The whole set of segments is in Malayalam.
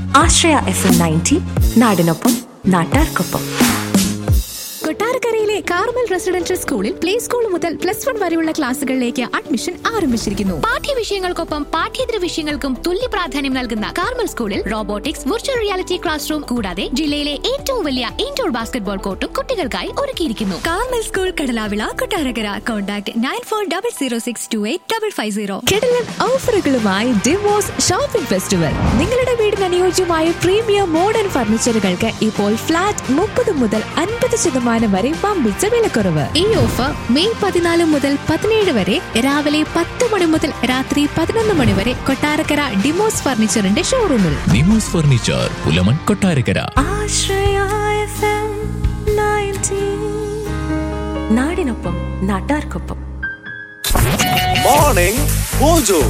ആശ്രയ എഫ് എം നയൻറ്റി നാടിനൊപ്പം നാട്ടാർക്കൊപ്പം കൊട്ടാരക്കരയിലെ കാർമൽ റെസിഡൻഷ്യൽ സ്കൂളിൽ പ്ലേ സ്കൂൾ മുതൽ പ്ലസ് വൺ വരെയുള്ള ക്ലാസുകളിലേക്ക് അഡ്മിഷൻ ആരംഭിച്ചിരിക്കുന്നു പാഠ്യവിഷയങ്ങൾക്കൊപ്പം പാഠ്യേതര വിഷയങ്ങൾക്കും തുല്യ പ്രാധാന്യം നൽകുന്ന കാർമൽ സ്കൂളിൽ robotics virtual reality classroom കൂടാതെ ജില്ലയിലെ ഏറ്റവും വലിയ ഇൻഡോർ ബാസ്കറ്റ്ബോൾ കോർട്ടും കുട്ടികൾക്കായി ഒരുക്കിയിരിക്കുന്നു Carmel school Kadalavila Kottarakkara contact nine four double zero six two eight double five zero കിടലൻ ഓഫറുകളുമായി ഡിവോഴ്സ് ഷോപ്പിംഗ് ഫെസ്റ്റിവൽ നിങ്ങളുടെ വീടിന് അനുയോജ്യമായ പ്രീമിയം മോഡേൺ ഫർണിച്ചറുകൾക്ക് ഇപ്പോൾ ഫ്ലാറ്റ് മുപ്പത് മുതൽ അൻപത് ശതമാനം വരെ വമ്പിച്ച വിലക്കുറവ് ഈ ഓഫർ മെയ് പതിനാല് മുതൽ പതിനേഴ് വരെ രാവിലെ പത്ത് മണി മുതൽ രാത്രി പതിനൊന്ന് മണി വരെ കൊട്ടാരക്കര ഡിമോസ് ഫർണിച്ചറിന്റെ ഷോറൂമിൽ നിമോസ് furniture Pulamon Kottarakkara Ashraya F M ninety നാടിനൊപ്പം നാട്ടാർക്കൊപ്പം morning mojo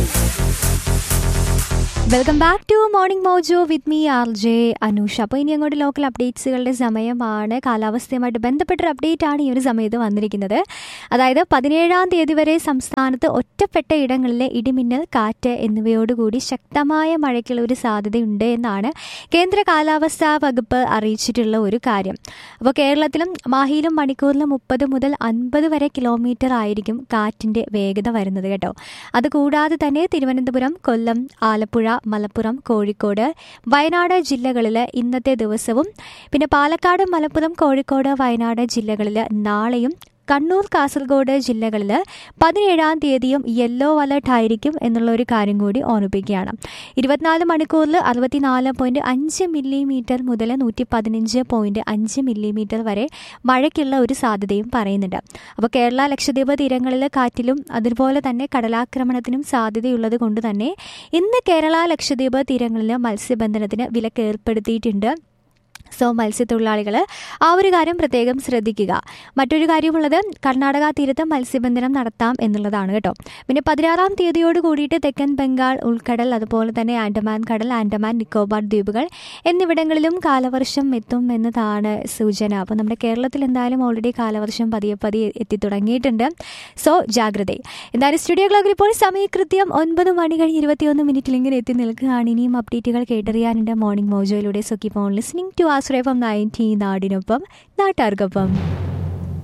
welcome back to morning mojo with me R J Anusha അപ്പോൾ ഇനി അങ്ങോട്ട് ലോക്കൽ അപ്ഡേറ്റ്സുകളുടെ സമയമാണ് കാലാവസ്ഥയുമായിട്ട് ബന്ധപ്പെട്ടൊരു അപ്ഡേറ്റ് ആണ് ഈ ഒരു സമയത്ത് വന്നിരിക്കുന്നത് അതായത് പതിനേഴാം തീയതി വരെ സംസ്ഥാനത്ത് ഒറ്റപ്പെട്ട ഇടങ്ങളിലെ ഇടിമിന്നൽ കാറ്റ് എന്നിവയോടുകൂടി ശക്തമായ മഴയ്ക്കുള്ള ഒരു സാധ്യതയുണ്ട് എന്നാണ് കേന്ദ്ര കാലാവസ്ഥാ വകുപ്പ് അറിയിച്ചിട്ടുള്ള ഒരു കാര്യം അപ്പോൾ കേരളത്തിലും മാഹിയിലും മണിക്കൂറിലും മുപ്പത് മുതൽ അൻപത് വരെ കിലോമീറ്റർ ആയിരിക്കും കാറ്റിൻ്റെ വേഗത വരുന്നത് കേട്ടോ അതുകൂടാതെ തന്നെ തിരുവനന്തപുരം കൊല്ലം ആലപ്പുഴ മലപ്പുറം കോഴിക്കോട് വയനാട് ജില്ലകളിൽ ഇന്നത്തെ ദിവസവും പിന്നെ പാലക്കാട് മലപ്പുറം കോഴിക്കോട് വയനാട് ജില്ലകളിൽ നാളെയും കണ്ണൂർ കാസർഗോഡ് ജില്ലകളിൽ പതിനേഴാം തീയതിയും യെല്ലോ അലർട്ട് ആയിരിക്കും എന്നുള്ള ഒരു കാര്യം കൂടി ഓർമ്മിപ്പിക്കുകയാണ് ഇരുപത്തിനാല് മണിക്കൂറിൽ അറുപത്തിനാല് പോയിൻറ്റ് അഞ്ച് മില്ലിമീറ്റർ മുതൽ നൂറ്റി പതിനഞ്ച് പോയിൻറ്റ് അഞ്ച് മില്ലിമീറ്റർ വരെ മഴയ്ക്കുള്ള ഒരു സാധ്യതയും പറയുന്നുണ്ട് അപ്പോൾ കേരള ലക്ഷദ്വീപ് തീരങ്ങളിൽ കാറ്റിലും അതുപോലെ തന്നെ കടലാക്രമണത്തിനും സാധ്യതയുള്ളത് കൊണ്ട് തന്നെ ഇന്ന് കേരള ലക്ഷദ്വീപ് തീരങ്ങളിൽ മത്സ്യബന്ധനത്തിന് വിലക്ക് ഏർപ്പെടുത്തിയിട്ടുണ്ട് സോ മത്സ്യത്തൊഴിലാളികൾ ആ ഒരു കാര്യം പ്രത്യേകം ശ്രദ്ധിക്കുക മറ്റൊരു കാര്യമുള്ളത് കർണാടക തീരത്ത് മത്സ്യബന്ധനം നടത്താം എന്നുള്ളതാണ് കേട്ടോ പിന്നെ പതിനാറാം തീയതിയോട് കൂടിയിട്ട് തെക്കൻ ബംഗാൾ ഉൾക്കടൽ അതുപോലെ തന്നെ ആൻഡമാൻ കടൽ ആൻഡമാൻ നിക്കോബാർ ദ്വീപുകൾ എന്നിവിടങ്ങളിലും കാലവർഷം എത്തും എന്നതാണ് സൂചന അപ്പോൾ നമ്മുടെ കേരളത്തിൽ എന്തായാലും ഓൾറെഡി കാലവർഷം പതിയെ പതിയെ എത്തി തുടങ്ങിയിട്ടുണ്ട് സോ ജാഗ്രത എന്തായാലും സ്റ്റുഡിയോ ക്ലോക്കിൽ ഇപ്പോൾ സമയകൃത്യം ഒൻപത് മണി കഴിഞ്ഞ് ഇരുപത്തിയൊന്ന് മിനിറ്റിൽ ഇങ്ങനെ എത്തി നിൽക്കുകയാണ് ഇനിയും അപ്ഡേറ്റുകൾ കേട്ടറിയാനുണ്ട് മോർണിംഗ് മോജോയിലൂടെ so keep on listening to Ashrayam ninety നാടിനൊപ്പം നാട്ടാർക്കൊപ്പം